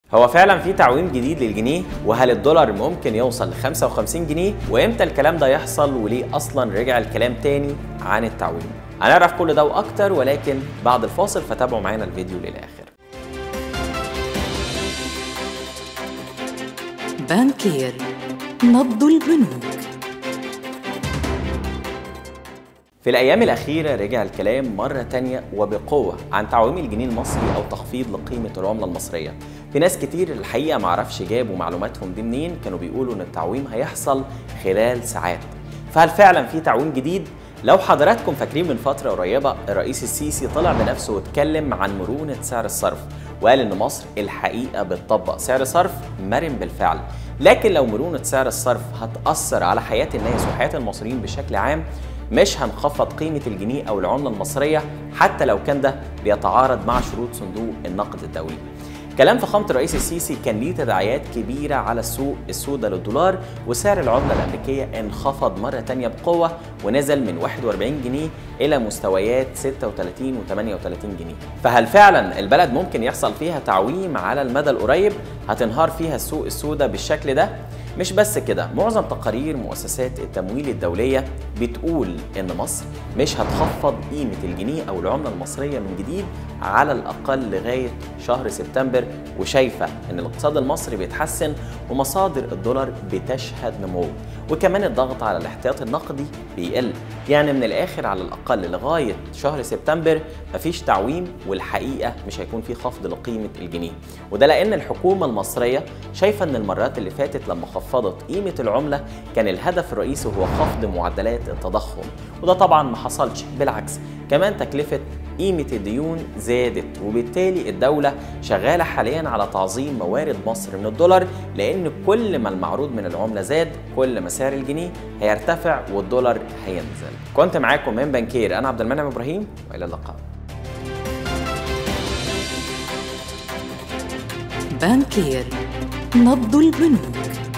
هو فعلا في تعويم جديد للجنيه وهل الدولار ممكن يوصل ل 55 جنيه وامتى الكلام ده يحصل وليه اصلا رجع الكلام تاني عن التعويم هنعرف كل ده واكتر ولكن بعد الفاصل فتابعوا معانا الفيديو للاخر بانكير نبض البنوك في الأيام الأخيرة رجع الكلام مرة تانية وبقوة عن تعويم الجنيه المصري أو تخفيض لقيمة العملة المصرية في ناس كتير الحقيقة معرفش جابوا معلوماتهم دي منين كانوا بيقولوا إن التعويم هيحصل خلال ساعات فهل فعلا في تعويم جديد؟ لو حضراتكم فاكرين من فترة قريبة الرئيس السيسي طلع بنفسه واتكلم عن مرونة سعر الصرف وقال إن مصر الحقيقة بتطبق سعر صرف مرن بالفعل لكن لو مرونة سعر الصرف هتأثر على حياة الناس وحياة المصريين بشكل عام مش هنخفض قيمة الجنيه أو العملة المصرية حتى لو كان ده بيتعارض مع شروط صندوق النقد الدولي كلام فخامة الرئيس السيسي كان ليه تداعيات كبيرة علعلى السوق السوداء للدولار وسعر العملة الأمريكية انخفض مرة تانية بقوة ونزل من 41 جنيه إلى مستويات 36 و 38 جنيه فهل فعلا البلد ممكن يحصل فيها تعويم على المدى القريب هتنهار فيها السوق السوداء بالشكل ده مش بس كده معظم تقارير مؤسسات التمويل الدولية بتقول إن مصر مش هتخفض قيمة الجنيه أو العملة المصرية من جديد على الأقل لغاية شهر سبتمبر وشايفة إن الاقتصاد المصري بيتحسن ومصادر الدولار بتشهد نمو وكمان الضغط على الاحتياط النقدي بيقل يعني من الآخر على الأقل لغاية شهر سبتمبر مفيش تعويم والحقيقة مش هيكون في خفض لقيمة الجنيه وده لأن الحكومة المصرية شايفة إن المرات اللي فاتت لما خفضت قيمة العملة كان الهدف الرئيسي هو خفض معدلات التضخم وده طبعا ما حصلش بالعكس كمان تكلفة قيمة الديون زادت وبالتالي الدولة شغالة حاليا على تعظيم موارد مصر من الدولار لأن كل ما المعروض من العملة زاد كل ما سعر الجنيه هيرتفع والدولار هينزل كنت معاكم من بنكير أنا عبد المنعم إبراهيم وإلى اللقاء بانكير نبض البنوك